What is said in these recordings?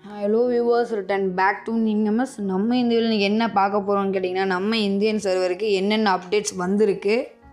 hello viewers return back to நிங்கமஸ் நம்ம இந்த வீடியோவில் இன்றைக்கி என்ன பார்க்க போகிறோம்னு கேட்டிங்கன்னா நம்ம இந்தியன் சர்வருக்கு என்னென்ன அப்டேட்ஸ் வந்திருக்கு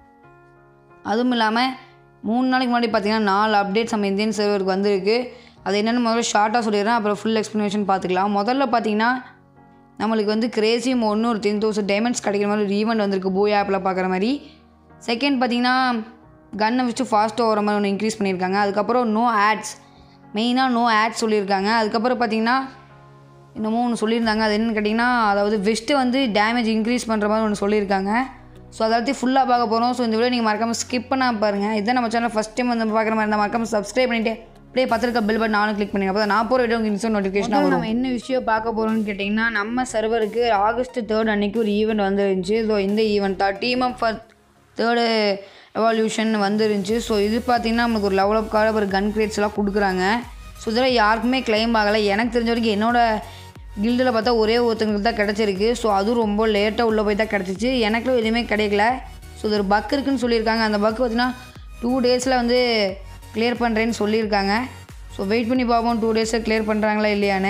அதுவும் இல்லாமல் மூணு நாளைக்கு முன்னாடி பார்த்தீங்கன்னா நாலு அப்டேட்ஸ் நம்ம இந்தியன் சர்வருக்கு வந்திருக்கு அது என்னென்னு முதல்ல ஷார்ட்டாக சொல்லிடுறேன் அப்புறம் ஃபுல் எக்ஸ்ப்ளனேஷன் பார்த்துக்கலாம் முதல்ல பார்த்தீங்கன்னா நம்மளுக்கு வந்து கிரேசி ஒன்று ஒரு டென் தௌசண்ட் டைமண்ட்ஸ் கிடைக்கிற மாதிரி ஒரு ஈவெண்ட் வந்திருக்கு பூய் ஆப்பில் பார்க்குற மாதிரி செகண்ட் பார்த்தீங்கன்னா கன்னை வச்சு ஃபாஸ்ட்டாக வர மாதிரி ஒன்று இன்க்ரீஸ் பண்ணியிருக்காங்க அதுக்கப்புறம் நோ ஆட்ஸ் மெயினாக நோ ஆட்ஸ் சொல்லியிருக்காங்க அதுக்கப்புறம் பார்த்தீங்கன்னா என்னமோ ஒன்று சொல்லியிருந்தாங்க அது என்னன்னு கேட்டிங்கன்னா அதாவது வெஸ்ட்டு வந்து டேமேஜ் இன்க்ரீஸ் பண்ணுற மாதிரி ஒன்று சொல்லியிருக்காங்க ஸோ அதாவது ஃபுல்லாக பார்க்க போகிறோம் ஸோ இந்த வீடியோ நீங்கள் மறக்காமல் ஸ்கிப் பண்ணால் பாருங்கள் இதான் நம்ம சேனல் ஃபஸ்ட் டைம் வந்து பார்க்குற மாதிரி இருந்தால் மறக்காமல் சப்ஸ்கிரைப் பண்ணிவிட்டு அப்படியே பத்திரிக்கை பெல் பட்டன் நானும் கிளிக் பண்ணுங்க அப்போ நான் போகிற வீடியோ உங்களுக்கு இன்ஸ்டன்ட் நோட்டிஃபிகேஷன் வரும் நம்ம என்ன விஷயம் பார்க்க போகிறோம்னு கேட்டிங்கன்னா நம்ம சர்வருக்கு ஆகஸ்ட் தேர்ட் அன்னைக்கு ஒரு ஈவெண்ட் வந்துருந்துச்சு ஸோ இந்த ஈவெண்ட் தான் team up for third evolution வந்துருந்துச்சு ஸோ இது பார்த்திங்கன்னா நமக்கு ஒரு லெவல் அப்காக ஒரு கன் கிரேட்ஸ் எல்லாம் கொடுக்குறாங்க ஸோ இதெல்லாம் யாருக்குமே கிளைம் ஆகலை எனக்கு தெரிஞ்ச வரைக்கும் என்னோட கில்டில் பார்த்தா ஒரே ஒருத்தங்களுக்கு தான் கிடச்சிருக்கு ஸோ அதுவும் ரொம்ப லேட்டாக உள்ளே போய் தான் கிடச்சிச்சு எனக்குலாம் எதுவுமே கிடைக்கல ஸோ இது ஒரு பக் இருக்குன்னு சொல்லியிருக்காங்க அந்த பக் பார்த்தீங்கன்னா டூ டேஸில் வந்து கிளியர் பண்ணுறேன்னு சொல்லியிருக்காங்க ஸோ வெயிட் பண்ணி பார்ப்போம் டூ டேஸில் கிளியர் பண்ணுறாங்களா இல்லையான்னு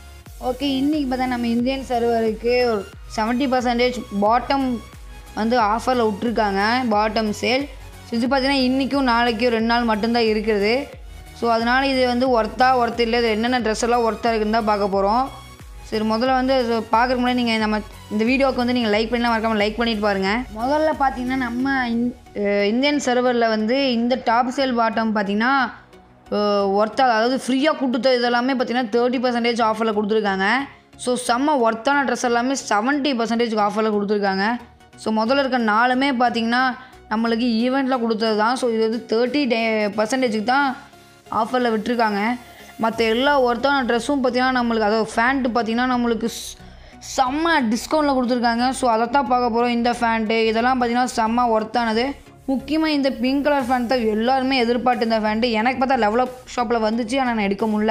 ஓகே இன்றைக்கி பார்த்தா நம்ம இந்தியன் சர்வருக்கு ஒரு செவன்ட்டி பர்சன்டேஜ் பாட்டம் வந்து ஆஃபரில் விட்ருக்காங்க பாட்டம் சேல் ஸோ இது பார்த்தீங்கன்னா இன்றைக்கும் நாளைக்கும் ரெண்டு நாள் மட்டும்தான் இருக்குது ஸோ அதனால் இது வந்து ஒர்த்தா ஒர்த்து இல்லை இது என்னென்ன ட்ரெஸ் எல்லாம் ஒர்த்தாக இருக்குன்னு தான் பார்க்க போகிறோம் சரி முதல்ல வந்து அது பார்க்குறதுக்கு முன்னாடி நீங்கள் நம்ம இந்த வீடியோவுக்கு வந்து நீங்கள் லைக் பண்ணலாம் மறக்காமல் லைக் பண்ணிட்டு பாருங்கள் முதல்ல பார்த்தீங்கன்னா நம்ம இந்- அஹ் இந்தியன் சர்வரில் வந்து இந்த டாப் சேல் பாட்டம் பார்த்தீங்கன்னா ஒர்த்தாக அதாவது ஃப்ரீயாக கொடுத்த இதெல்லாமே பார்த்தீங்கன்னா தேர்ட்டி பர்சன்டேஜ் ஆஃபரில் கொடுத்துருக்காங்க ஸோ செம்ம ஒர்த்தான ட்ரெஸ் எல்லாமே செவன்ட்டி பர்சன்டேஜ் ஆஃபரில் கொடுத்துருக்காங்க ஸோ முதல்ல இருக்க நாலுமே பார்த்தீங்கன்னா நம்மளுக்கு ஈவெண்ட்டில் கொடுத்தது தான் ஸோ இது வந்து தேர்ட்டி டே பர்சன்டேஜுக்கு தான் ஆஃபரில் விட்டுருக்காங்க மற்ற எல்லா ஒர்த்தான ட்ரெஸ்ஸும் பார்த்தீங்கன்னா நம்மளுக்கு அதாவது ஃபேண்ட்டு பார்த்தீங்கன்னா நம்மளுக்கு ஸ்- செம்ம டிஸ்கவுண்ட்டில் கொடுத்துருக்காங்க ஸோ அதை தான் பார்க்க போகிறோம் இந்த ஃபேண்ட்டு இதெல்லாம் பார்த்தீங்கன்னா செம்ம ஒர்த்தானது முக்கியமாக இந்த பிங்க் கலர் ஃபேண்ட் தான் எல்லாருமே எதிர்பார்த்து இந்த ஃபேண்ட்டு எனக்கு பார்த்தா லெவலப் ஷாப்பில் வந்துச்சு ஆனால் நான் எடுக்க முடியல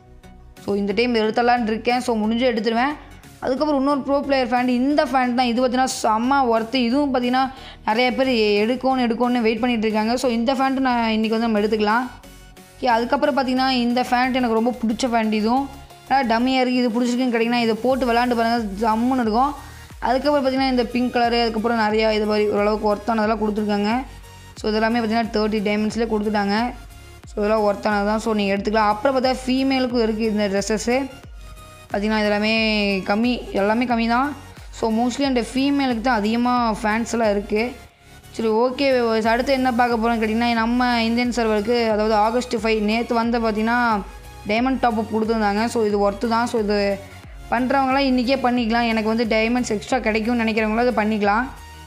ஸோ இந்த டைம் எடுத்தலான்னு இருக்கேன் ஸோ முடிஞ்சு எடுத்துருவேன் அதுக்கப்புறம் இன்னொரு ப்ரோ பிளேயர் ஃபேண்ட் இந்த ஃபேண்ட் தான் இது பார்த்தீங்கன்னா செம்ம ஒர்த்து இதுவும் பார்த்தீங்கன்னா நிறைய பேர் எடுக்கணும் எடுக்கணும்னு வெயிட் பண்ணிட்டு இருக்காங்க ஸோ இந்த ஃபேண்ட்டு நான் இன்றைக்கி வந்து நம்ம எடுத்துக்கலாம் ஓகே அதுக்கப்புறம் பார்த்தீங்கன்னா இந்த ஃபேண்ட் எனக்கு ரொம்ப பிடிச்ச ஃபேண்ட் இதுவும் ஆனால் டம்மியாக இருக்குது இது பிடிச்சிருக்குன்னு கேட்டிங்கன்னா இதை போட்டு விளாண்டு பாருங்கள் ஜம்முன்னு இருக்கும் அதுக்கப்புறம் பார்த்தீங்கன்னா இந்த பிங்க் கலரு அதுக்கப்புறம் நிறையா இது மாதிரி ஓரளவுக்கு ஒர்த்தானதெல்லாம் கொடுத்துருக்காங்க ஸோ இதெல்லாமே பார்த்தீங்கன்னா தேர்ட்டி டைமண்ட்ஸ்லேயே கொடுத்துட்டாங்க ஸோ இதெல்லாம் ஒர்த்தானது தான் ஸோ நீங்கள் எடுத்துக்கலாம் அப்புறம் பார்த்தா ஃபீமேலுக்கும் இருக்குது இந்த ட்ரெஸ்ஸஸ்ஸு பார்த்தீங்கன்னா இது எல்லாமே கம்மி எல்லாமே கம்மி தான் ஸோ மோஸ்ட்லி அந்த ஃபீமேலுக்கு தான் அதிகமாக ஃபேன்ஸ் எல்லாம் இருக்குது சரி ஓகே அடுத்து என்ன பார்க்க போகிறோம்னு கேட்டிங்கன்னா நம்ம இந்தியன் சர்வருக்கு அதாவது ஆகஸ்ட் ஃபைவ் நேற்று வந்து பார்த்தீங்கன்னா டைமண்ட் டாப் அப் கொடுத்துருந்தாங்க ஸோ இது ஒர்த்து தான் ஸோ இது பண்ணுறவங்களாம் இன்றைக்கே பண்ணிக்கலாம் எனக்கு வந்து டைமண்ட்ஸ் எக்ஸ்ட்ரா கிடைக்கும்னு நினைக்கிறவங்களும் அதை பண்ணிக்கலாம்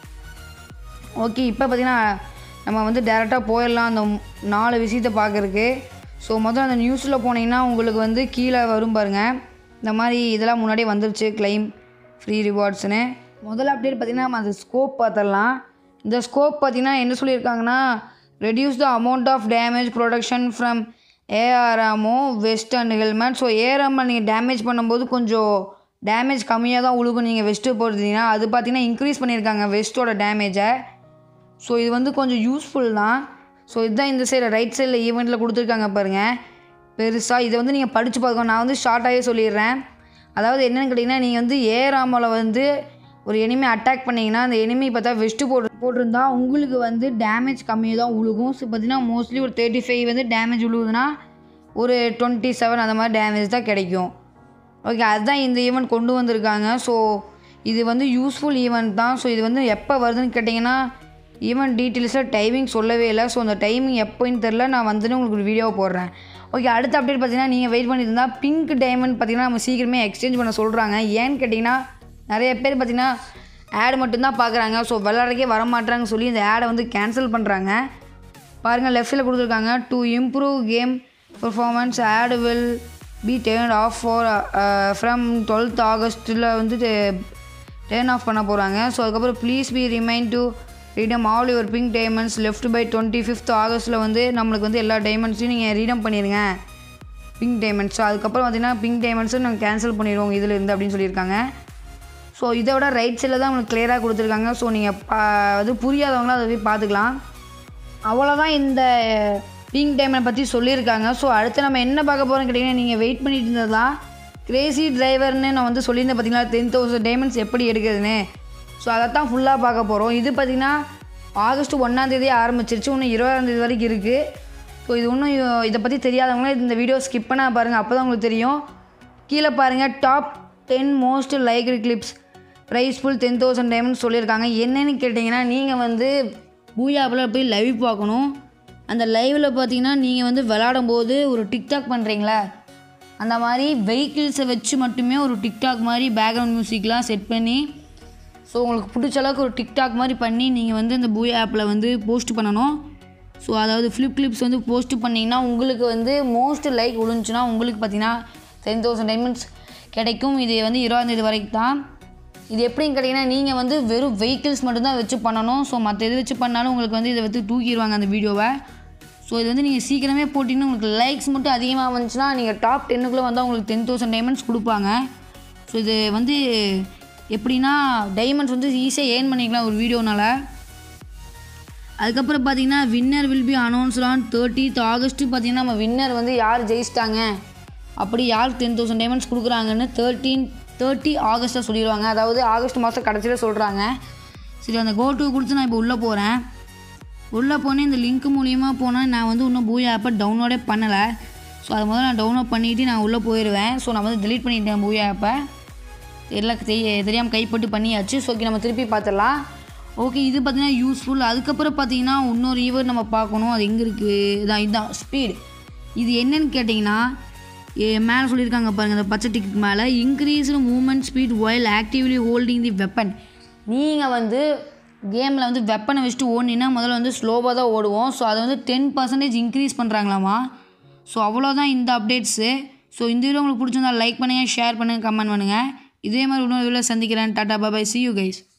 ஓகே இப்போ பார்த்தீங்கன்னா நம்ம வந்து டேரெக்டாக போயிடலாம் அந்த மு- நாலு விஷயத்தை பார்க்குறக்கு ஸோ முதல்ல அந்த நியூஸில் போனீங்கன்னா உங்களுக்கு வந்து கீழே வரும் பாருங்கள் இந்த மாதிரி இதெல்லாம் முன்னாடியே வந்துருச்சு கிளைம் ஃப்ரீ ரிவார்ட்ஸ்னு முதல்ல அப்டேட் பார்த்தீங்கன்னா நம்ம அந்த ஸ்கோப் பார்த்துடலாம் இந்த ஸ்கோப் பார்த்தீங்கன்னா என்ன சொல்லியிருக்காங்கன்னா reduce the amount of damage production from ஏஆர்எம்மோ வெஸ்ட் அண்ட் ஹெல்மெட் ஸோ ஏஆர்எம்மை நீங்கள் டேமேஜ் பண்ணும்போது கொஞ்சம் டேமேஜ் கம்மியாக தான் உழுகும் நீங்கள் வெஸ்ட்டு போடுறீங்கன்னா அது பார்த்தீங்கன்னா இன்க்ரீஸ் பண்ணியிருக்காங்க வெஸ்ட்டோட டேமேஜை ஸோ இது வந்து கொஞ்சம் யூஸ்ஃபுல் தான் ஸோ இதுதான் இந்த சைடு ரைட் சைடில் ஈவெண்ட்டில் கொடுத்துருக்காங்க பாருங்கள் பெருசாக இதை வந்து நீங்கள் படித்து பார்த்துக்கோ நான் வந்து ஷார்ட்டாகவே சொல்லிடுறேன் அதாவது என்னென்னு கேட்டிங்கன்னா நீங்கள் வந்து ஏறாமல வந்து ஒரு எனிமி அட்டாக் பண்ணிங்கன்னா அந்த எனிமி பார்த்தா வெஸ்ட்டு போட்டு போட்டிருந்தா உங்களுக்கு வந்து டேமேஜ் கம்மியாக தான் உழுகும் ஸோ பார்த்தீங்கன்னா மோஸ்ட்லி ஒரு தேர்ட்டி ஃபைவ் வந்து டேமேஜ் உழுகுதுன்னா ஒரு டுவெண்ட்டி செவன் அந்த மாதிரி டேமேஜ் தான் கிடைக்கும் ஓகே அதுதான் இந்த ஈவெண்ட் கொண்டு வந்திருக்காங்க ஸோ இது வந்து யூஸ்ஃபுல் ஈவெண்ட் தான் ஸோ இது வந்து எப்போ வருதுன்னு கேட்டிங்கன்னா ஈவெண்ட் டீட்டெயில்ஸில் டைமிங் சொல்லவே இல்லை ஸோ அந்த டைமிங் எப்போன்னு தெரில நான் வந்துட்டு உங்களுக்கு ஒரு வீடியோ போடுறேன் ஓகே அடுத்த அப்டேட் பார்த்தீங்கன்னா நீங்கள் வெயிட் பண்ணியிருந்தா பிங்க் டைமண்ட் பார்த்தீங்கன்னா நம்ம சீக்கிரமே எக்ஸ்சேஞ்ச் பண்ண சொல்கிறாங்க ஏன்னு கேட்டிங்கன்னா நிறைய பேர் பார்த்தீங்கன்னா ஆட் மட்டும்தான் பார்க்குறாங்க ஸோ விளாட்றக்கே வர மாட்றாங்கன்னு சொல்லி இந்த ஆடை வந்து கேன்சல் பண்ணுறாங்க பாருங்கள் லெஃப்ட் சைடில் கொடுத்துருக்காங்க to improve game performance ad will be turn off for from twelfth ஆகஸ்ட்டில் வந்து டேர்ன் ஆஃப் பண்ண போகிறாங்க ஸோ அதுக்கப்புறம் please be remind to redeem all your pink diamonds left by twenty fifth ஆகஸ்ட்டில் வந்து நம்மளுக்கு வந்து எல்லா டைமண்ட்ஸையும் நீங்கள் ரீடம் பண்ணிடுங்க பிங்க் டைமண்ட்ஸ் அதுக்கப்புறம் பார்த்தீங்கன்னா பிங்க் டைமண்ட்ஸும் நாங்கள் கேன்சல் பண்ணிடுவோம் இதில் இருந்து அப்படின்னு சொல்லியிருக்காங்க ஸோ இதை விட ரைட் சைடில் தான் உங்களுக்கு கிளியராக கொடுத்துருக்காங்க ஸோ நீங்கள் அது புரியாதவங்களாம் அதை போய் பார்த்துக்கலாம் அவ்வளோதான் இந்த பிங்க் டைமண்ட் பற்றி சொல்லியிருக்காங்க ஸோ அடுத்து நம்ம என்ன பார்க்க போகிறோம்னு கேட்டிங்கன்னா நீங்கள் வெயிட் பண்ணிட்டு இருந்ததா கிரேசி டிரைவர்னு நான் வந்து சொல்லியிருந்தேன் பார்த்தீங்களா டென் தௌசண்ட் டைமண்ட்ஸ் எப்படி எடுக்கிறதுன்னு ஸோ அதை தான் ஃபுல்லாக பார்க்க போகிறோம் இது பார்த்திங்கன்னா ஆகஸ்ட் ஒன்றாந்தேதி ஆரம்பிச்சிருச்சு இன்னும் இருபதாந்தேதி வரைக்கும் இருக்குது ஸோ இது இன்னும் இதை பற்றி தெரியாதவங்களே இந்த வீடியோ ஸ்கிப் பண்ண பாருங்கள் அப்போ தான் உங்களுக்கு தெரியும் கீழே பாருங்கள் top ten most liked clips prize pool ten thousand diamonds சொல்லியிருக்காங்க என்னென்னு கேட்டிங்கன்னா நீங்கள் வந்து பூயாப்பில் போய் லைவ் பார்க்கணும் அந்த லைவில் பார்த்தீங்கன்னா நீங்கள் வந்து விளாடும் போது ஒரு டிக்டாக் பண்ணுறீங்களா அந்த மாதிரி வெஹிக்கிள்ஸை வச்சு மட்டுமே ஒரு டிக்டாக் மாதிரி பேக்ரவுண்ட் மியூசிக்லாம் செட் பண்ணி ஸோ உங்களுக்கு பிடிச்ச அளவுக்கு ஒரு டிக்டாக் மாதிரி பண்ணி நீங்கள் வந்து இந்த பூயா ஆப்பில் வந்து போஸ்ட் பண்ணணும் ஸோ அதாவது ஃப்ளிப் கிளிப்ஸ் வந்து போஸ்ட் பண்ணிங்கன்னா உங்களுக்கு வந்து மோஸ்ட் லைக் விழுந்துச்சுன்னா உங்களுக்கு பார்த்தீங்கன்னா டென் தௌசண்ட் டைமண்ட்ஸ் கிடைக்கும் இது வந்து இருபதாந்தேதி வரைக்கும் தான் இது எப்படின்னு கேட்டிங்கன்னா நீங்கள் வந்து வெறும் வெஹிக்கிள்ஸ் மட்டும்தான் வச்சு பண்ணணும் ஸோ மற்ற எது வச்சு பண்ணாலும் உங்களுக்கு வந்து இதை வந்து தூக்கிடுவாங்க அந்த வீடியோவை ஸோ இது வந்து நீங்கள் சீக்கிரமே போட்டிங்கன்னா உங்களுக்கு லைக்ஸ் மட்டும் அதிகமாக வந்துச்சுன்னா நீங்கள் டாப் டென்னுக்குள்ளே வந்தால் உங்களுக்கு டென் தௌசண்ட் டைமண்ட்ஸ் கொடுப்பாங்க ஸோ இது வந்து எப்படின்னா டைமண்ட்ஸ் வந்து ஈஸியாக ஏர்ன் பண்ணிக்கலாம் ஒரு வீடியோனால அதுக்கப்புறம் பார்த்தீங்கன்னா winner will be announce on thirtieth August பார்த்தீங்கன்னா நம்ம வின்னர் வந்து யார் ஜெயிச்சிட்டாங்க அப்படி யார் டென் தௌசண்ட் டைமண்ட்ஸ் கொடுக்குறாங்கன்னு தேர்ட்டீன் தேர்ட்டி ஆகஸ்ட்டில் சொல்லிடுவாங்க அதாவது ஆகஸ்ட் மாதம் கடைசியில் சொல்கிறாங்க சரி அந்த கோ டூ கொடுத்து நான் இப்போ உள்ளே போகிறேன் உள்ளே போனேன் இந்த லிங்க் மூலியமாக போனால் நான் வந்து இன்னும் பூயா ஆப்பை டவுன்லோடே பண்ணலை ஸோ அதை முதல்ல நான் டவுன்லோட் பண்ணிவிட்டு நான் உள்ளே போயிடுவேன் ஸோ நான் வந்து delete பண்ணிட்டேன் பூயா ஆப்பை எல்லாம் தெரிய தெரியாமல் கைப்பட்டு பண்ணியாச்சு ஸோ ஓகே நம்ம திருப்பி பார்த்துடலாம் ஓகே இது பார்த்தீங்கன்னா யூஸ்ஃபுல் அதுக்கப்புறம் பார்த்தீங்கன்னா இன்னொரு ஈவர் நம்ம பார்க்கணும் அது எங்கே இருக்குது இதான் இதுதான் ஸ்பீடு இது என்னன்னு கேட்டிங்கன்னா மேலே சொல்லியிருக்காங்க பாருங்கள் அந்த பச்சை டிக்கெட் மேலே increased movement speed while actively holding the weapon நீங்கள் வந்து கேமில் வந்து வெப்பனை வச்சுட்டு ஓடினீங்கன்னா முதல்ல வந்து ஸ்லோவாக தான் ஓடுவோம் ஸோ அதை வந்து டென் பர்சன்டேஜ் இன்க்ரீஸ் பண்ணுறாங்களாமா ஸோ அவ்வளோதான் இந்த அப்டேட்ஸு ஸோ இந்த வீடியோ உங்களுக்கு பிடிச்சிருந்தா லைக் பண்ணுங்கள் ஷேர் பண்ணுங்கள் கமெண்ட் பண்ணுங்கள் இதே மாதிரி இன்னொரு வீடியோவில் சந்திக்கிறேன் tata bye bye see you guys